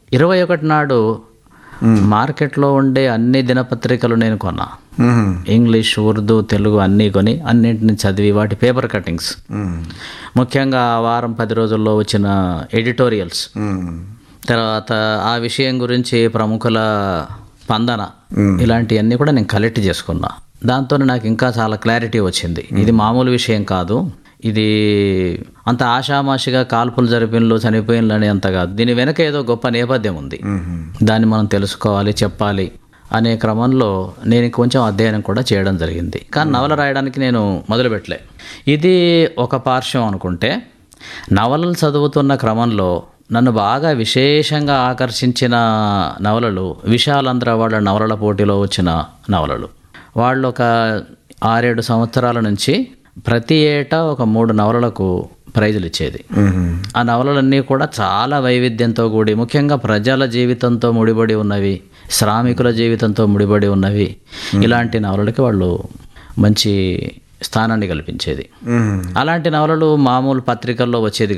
ఇరవై ఒకటి నాడు మార్కెట్లో ఉండే అన్ని దినపత్రికలు నేను కొన్నా మ్మ్. ఇంగ్లీష్ ఉర్దూ తెలుగు అన్నీ కొని అన్నింటిని చదివి వాటి పేపర్ కటింగ్స్ మ్మ్. ముఖ్యంగా ఆ వారం పది రోజుల్లో వచ్చిన ఎడిటోరియల్స్ మ్మ్. తర్వాత ఆ విషయం గురించి ప్రముఖుల స్పందన ఇలాంటివన్నీ కూడా నేను కలెక్ట్ చేసుకున్నా దాంతో నాకు ఇంకా చాలా క్లారిటీ వచ్చింది ఇది మామూలు విషయం కాదు ఇది అంత ఆషామాషిగా కాల్పులు జరిపినలు చనిపోయినలు అని అంత కాదు దీని వెనక ఏదో గొప్ప నేపథ్యం ఉంది మ్మ్. దాన్ని మనం తెలుసుకోవాలి చెప్పాలి అనే క్రమంలో నేను కొంచెం అధ్యయనం కూడా చేయడం జరిగింది కానీ నవల రాయడానికి నేను మొదలుపెట్టలే ఇది ఒక పార్శ్వం అనుకుంటే నవలలు చదువుతున్న క్రమంలో నన్ను బాగా విశేషంగా ఆకర్షించిన నవలలు విశాలాంధ్ర వాళ్ళ నవలల పోటీలో వచ్చిన నవలలు వాళ్ళు ఒక ఆరేడు సంవత్సరాల నుంచి ప్రతి ఏటా ఒక మూడు నవలలకు ప్రైజులు ఇచ్చేది మ్మ్. ఆ నవలలన్నీ కూడా చాలా వైవిధ్యంతో కూడి ముఖ్యంగా ప్రజల జీవితంతో ముడిపడి ఉన్నవి శ్రామికుల జీవితంతో ముడిపడి ఉన్నవి ఇలాంటి నవలలకి వాళ్ళు మంచి స్థానాన్ని కల్పించేది మ్మ్. అలాంటి నవలలు మామూలు పత్రికల్లో వచ్చేది